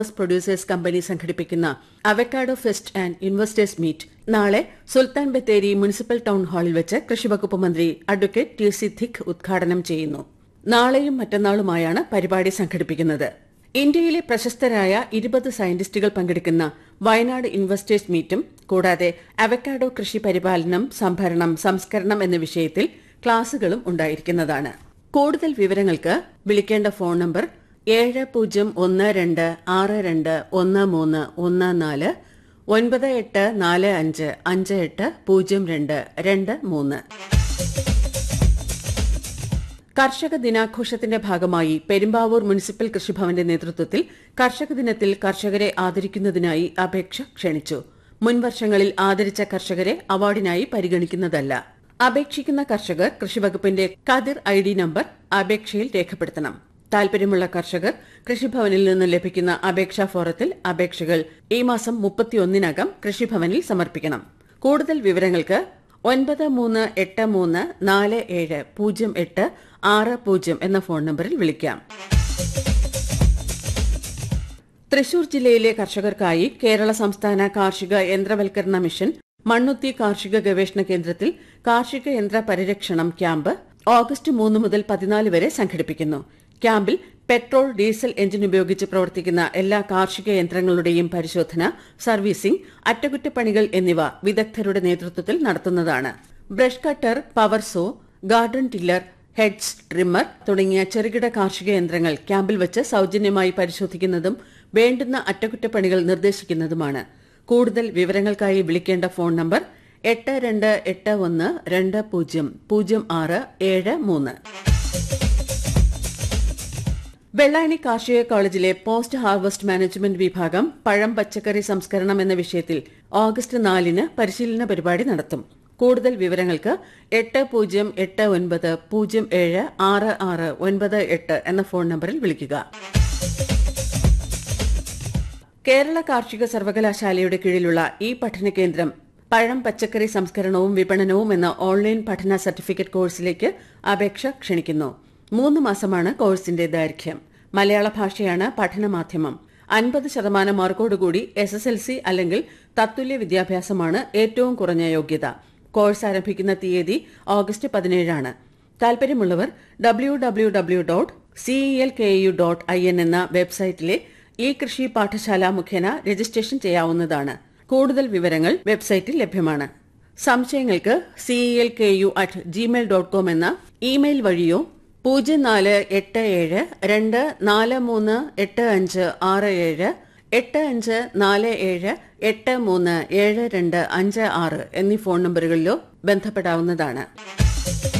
producers company സംഘടിപ്പിക്കുന്ന avocado fest and investors meet നാളെ Sultan Bathery municipal town ഹാളിൽ വെച്ച് കൃഷിവകുപ്പ് മന്ത്രി അഡ്വക്കേറ്റ് ടി സി ധിക് ഉദ്ഘാടനം ചെയ്യുന്നു നാളെയും മറ്റന്നാളുമായാണ് പരിപാടി സംഘടിപ്പിക്കുന്നത് ഇന്ത്യയിലെ പ്രശസ്തരായ ഇരുപത് സയന്റിസ്റ്റുകൾ പങ്കെടുക്കുന്ന വയനാട് ഇൻവെസ്റ്റേഴ്സ് മീറ്റും കൂടാതെ അവക്കാഡോ കൃഷി പരിപാലനം സംഭരണം സംസ്കരണം എന്ന വിഷയത്തിൽ ക്ലാസുകളും ഉണ്ടായിരിക്കുന്നതാണ് കൂടുതൽ വിവരങ്ങൾക്ക് വിളിക്കേണ്ട ഫോൺ നമ്പർ ഏഴ് പൂജ്യം ഒന്ന് രണ്ട് ആറ് രണ്ട് ഒന്ന് മൂന്ന് ഒന്ന് നാല് ഒൻപത് എട്ട് നാല് അഞ്ച് അഞ്ച് എട്ട് പൂജ്യം രണ്ട് രണ്ട് മൂന്ന് കർഷക ദിനാഘോഷത്തിന്റെ ഭാഗമായി പെരുമ്പാവൂർ മുനിസിപ്പൽ കൃഷിഭവന്റെ നേതൃത്വത്തിൽ കർഷക ദിനത്തിൽ കർഷകരെ ആദരിക്കുന്നതിനായി അപേക്ഷ ക്ഷണിച്ചു മുൻവർഷങ്ങളിൽ ആദരിച്ച കർഷകരെ അവാർഡിനായി പരിഗണിക്കുന്നതല്ല അപേക്ഷിക്കുന്ന കർഷകർ കൃഷിവകുപ്പിന്റെ കതിർ ഐ ഡി നമ്പർ അപേക്ഷയിൽ രേഖപ്പെടുത്തണം താൽപര്യമുള്ള കർഷകർ കൃഷിഭവനിൽ നിന്ന് ലഭിക്കുന്ന അപേക്ഷാ ഫോറത്തിൽ അപേക്ഷകൾ ഈ മാസം മുപ്പത്തിയൊന്നിനകം കൃഷിഭവനിൽ സമർപ്പിക്കണം കൂടുതൽ വിവരങ്ങൾക്ക് ഒൻപത് മൂന്ന് എട്ട് മൂന്ന് നാല് ഏഴ് പൂജ്യം എട്ട് ആറ് പൂജ്യം എന്ന ഫോൺ നമ്പറിൽ വിളിക്കാം തൃശൂർ ജില്ലയിലെ കർഷകർക്കായി കേരള സംസ്ഥാന കാർഷിക യന്ത്രവൽക്കരണ മിഷൻ മണ്ണുത്തി കാർഷിക ഗവേഷണ കേന്ദ്രത്തിൽ കാർഷിക യന്ത്ര പരിരക്ഷണം ക്യാമ്പ് ഓഗസ്റ്റ് മൂന്ന് മുതൽ പതിനാല് വരെ സംഘടിപ്പിക്കുന്നു ക്യാമ്പിൽ പെട്രോൾ ഡീസൽ എഞ്ചിൻ ഉപയോഗിച്ച് പ്രവർത്തിക്കുന്ന എല്ലാ കാർഷിക യന്ത്രങ്ങളുടെയും പരിശോധന സർവീസിംഗ് അറ്റകുറ്റപ്പണികൾ എന്നിവ വിദഗ്ധരുടെ നേതൃത്വത്തിൽ നടത്തുന്നതാണ് brush cutter power saw garden tiller heads trimmer തുടങ്ങിയ ചെറുകിട കാർഷിക യന്ത്രങ്ങൾ ക്യാമ്പിൽ വെച്ച് സൌജന്യമായി പരിശോധിക്കുന്നതും വേണ്ടുന്ന അറ്റകുറ്റപ്പണികൾ നിർദ്ദേശിക്കുന്നതുമാണ് കൂടുതൽ വിവരങ്ങൾക്കായി വിളിക്കേണ്ട ഫോൺ നമ്പർ എട്ട് രണ്ട് എട്ട് ഒന്ന് രണ്ട് പൂജ്യം പൂജ്യം ആറ് ഏഴ് മൂന്ന് വെള്ളായണി കാർഷിക കോളേജിലെ പോസ്റ്റ് ഹാർവസ്റ്റ് മാനേജ്മെന്റ് വിഭാഗം പഴം പച്ചക്കറി സംസ്കരണം എന്ന വിഷയത്തിൽ ഓഗസ്റ്റ് നാലിന് പരിശീലന പരിപാടി നടത്തും കൂടുതൽ വിവരങ്ങൾക്ക് എട്ട് പൂജ്യം എട്ട് ഒൻപത് പൂജ്യം ഏഴ് ആറ് ആറ് ഒൻപത് എട്ട് എന്ന ഫോൺ നമ്പറിൽ വിളിക്കുക കേരള കാർഷിക സർവകലാശാലയുടെ കീഴിലുള്ള ഈ പഠന കേന്ദ്രം പഴം പച്ചക്കറി സംസ്കരണവും വിപണനവും എന്ന ഓൺലൈൻ പഠന സർട്ടിഫിക്കറ്റ് കോഴ്സിലേക്ക് അപേക്ഷ ക്ഷണിക്കുന്നു മൂന്ന് മാസമാണ് കോഴ്സിന്റെ ദൈർഘ്യം മലയാള ഭാഷയാണ് പഠനമാധ്യമം അൻപത് ശതമാനം മാർക്കോടുകൂടി എസ് എസ് എൽ സി അല്ലെങ്കിൽ തത്തുല്യ വിദ്യാഭ്യാസമാണ് ഏറ്റവും കുറഞ്ഞ യോഗ്യത കോഴ്സ് ആരംഭിക്കുന്ന തീയതി ഓഗസ്റ്റ് പതിനേഴാണ് താൽപര്യമുള്ളവർ W W W dot CEL K U dot I N എന്ന വെബ്സൈറ്റിലെ ഈ കൃഷി പാഠശാല മുഖേന രജിസ്ട്രേഷൻ ചെയ്യാവുന്നതാണ് കൂടുതൽ വിവരങ്ങൾ വെബ്സൈറ്റിൽ ലഭ്യമാണ് സംശയങ്ങൾക്ക് CEL K U at Gmail dot com എന്ന ഇമെയിൽ വഴിയോ പൂജ്യം നാല് എട്ട് ഏഴ് രണ്ട് നാല് മൂന്ന് എട്ട് അഞ്ച് ആറ് ഏഴ് എട്ട് അഞ്ച് നാല് ഏഴ് എട്ട് മൂന്ന് ഏഴ് രണ്ട് അഞ്ച് ആറ് എന്നീ ഫോൺ നമ്പറുകളിലോ ബന്ധപ്പെടാവുന്നതാണ്